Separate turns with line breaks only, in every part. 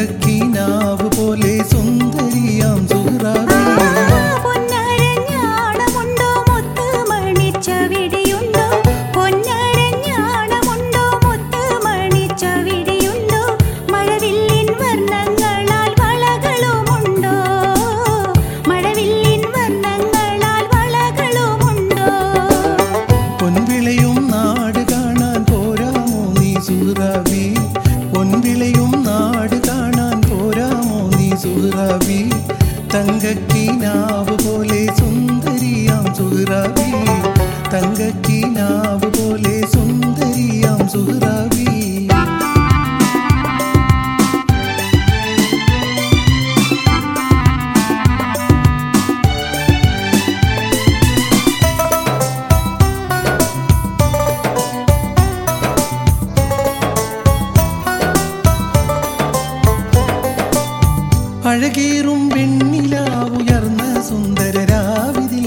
തങ്കക്കീനാവ് പോലെ സുന്ദരിയാം സുഹ്റാവേ
പൊന്നരഞ്ഞാണമുണ്ടോ മുത്ത് മണിച്ചവിടിയുണ്ടോ പൊന്നരഞ്ഞാണമുണ്ടോ മുത്ത് മണിച്ചവിടിയുണ്ടോ മഴവില്ലിൻ വർണ്ണങ്ങളാൽ വളകളുമുണ്ടോ മഴവില്ലിൻ വർണ്ണങ്ങളാൽ വളകളുമുണ്ടോ
പൊൻവിളയും നാട് കാണാൻ പോരാമോ നീ സുഹ്റാവി പൊൻവിളയും നാട് കാണാൻ പോരാമോ നീ സുഹ്റാവി തങ്കക്കീനാവ് പോലെ സുന്ദരിയാം സുഹ്റാവി തങ്കക്കീനാവ് പോലെ സുന്ദരിയാം സുഹ്റാവി അഴകേറും വെണ്ണിലാവുയർന്ന സുന്ദരരാവിതിൽ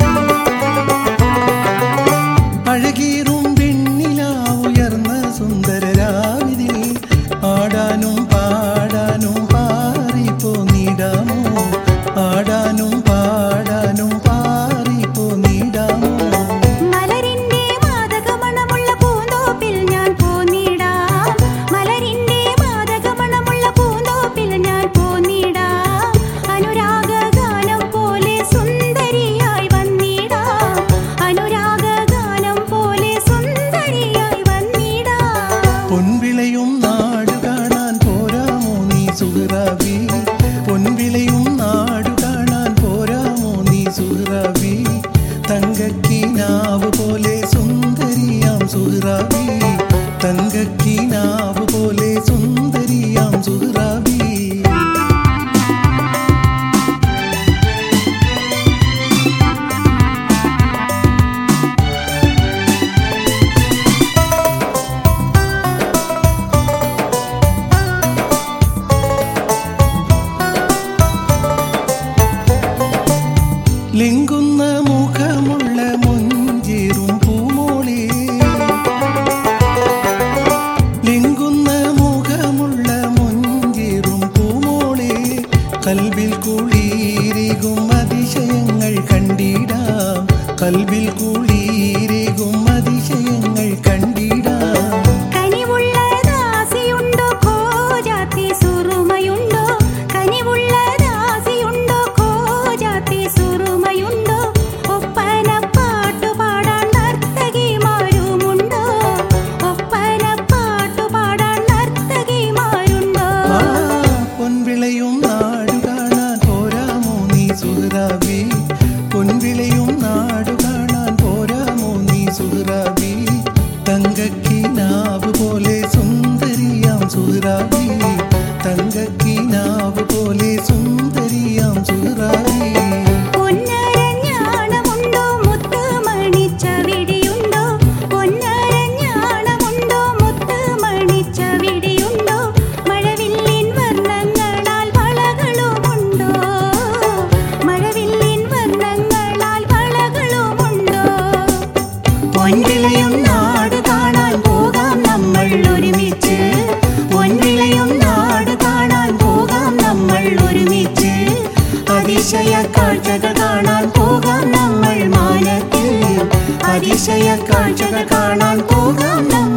അഴകേറും വെണ്ണിലാവുയർന്ന സുന്ദരരാവിതിൽ ആടാനും പാടാനും പാറിപ്പോന്നിടാമോ ആടാനും പാടാനും പാറിപ്പോന്നിടാമോ
മലരിന്റെ മാദകമണമുള്ള പൂന്തോപ്പിൽ ഞാൻ പോന്നിടാം മലരിന്റെ മാദകമണമുള്ള പൂന്തോപ്പിൽ ഞാൻ പോന്നിടാം അനുരാഗഗാനം പോലെ സുന്ദരിയായി വന്നിടാം അനുരാഗഗാനം പോലെ സുന്ദരിയായി വന്നിടാം
പൊൻവിളയും നാട് കാണാൻ പോരാമോ നീ സുഹ്റാവി പൊൻവിളയും നാട് കാണാൻ പോരാമോ നീ സുഹ്റാവി തങ്കക്കീനാവ് പോലെ സുന്ദരിയാം സുഹ്റാവി തങ്കക്കീനാവ് പോലെ സുന്ദരിയാം സുഹ്റാവി ലിങ്കുന്ന മുഖമുള്ള മുഞ്ചേറും പൂമോളെ ലിങ്കുന്ന മുഖമുള്ള മുഞ്ചേറും പൂമോളെ കൽബിൽ കുളിരികും അതിശയങ്ങൾ കണ്ടിടാം കൽബിൽ കുളിരികും അതിശയങ്ങൾ കണ്ടിടാം
കനിവുള്ള ദാസിയുണ്ടോ കോജാത്തി സുറുമയുണ്ടോ കനിവുള്ള ദാസിയുണ്ടോ കോജാത്തി സുറുമയുണ്ടോ ഒപ്പന പാട്ടു പാടാൻ നർത്തകിമാരുമുണ്ടോ ഒപ്പന പാട്ടു പാടാൻ നർത്തകിമാരുണ്ടോ
ആ പൊൻവിളയും നാടു കാണാൻ പോരാമോ നീ സുഹ്റാവി പൊൻവിളയും നാടു കാണാൻ പോരാമോ നീ സുഹ്റാവി തങ്കക്കീനാവ് പോലെ സുന്ദരിയാം സുഹ്റാവി തങ്കക്കീനാവ് പോലെ സുന്ദരിയാം സുഹ്റാവി
പൊന്നരഞ്ഞാണമുണ്ടോ മുത്ത് മണിച്ചവിടിയുണ്ടോ പൊന്നരഞ്ഞാണമുണ്ടോ മുത്ത് മണിച്ചവിടിയുണ്ടോ മഴവില്ലിൻ വർണ്ണങ്ങളാൽ വളകളുമുണ്ടോ മഴവില്ലിൻ വർണ്ണങ്ങളാൽ വളകളുമുണ്ടോ പൊൻവിളയും നാട് കാണാൻ പോകാം നമ്മൾ ഒരുമിച്ച് പൊൻവിളയും നാട് കാണാൻ പോകാം നമ്മൾ ഒരുമിച്ച് അതിശയ കാഴ്ചകൾ കാണാൻ പോകാം നമ്മൾ മാനത്തിൽ അതിശയ കാഴ്ചകൾ കാണാൻ പോകാം നമ്മൾ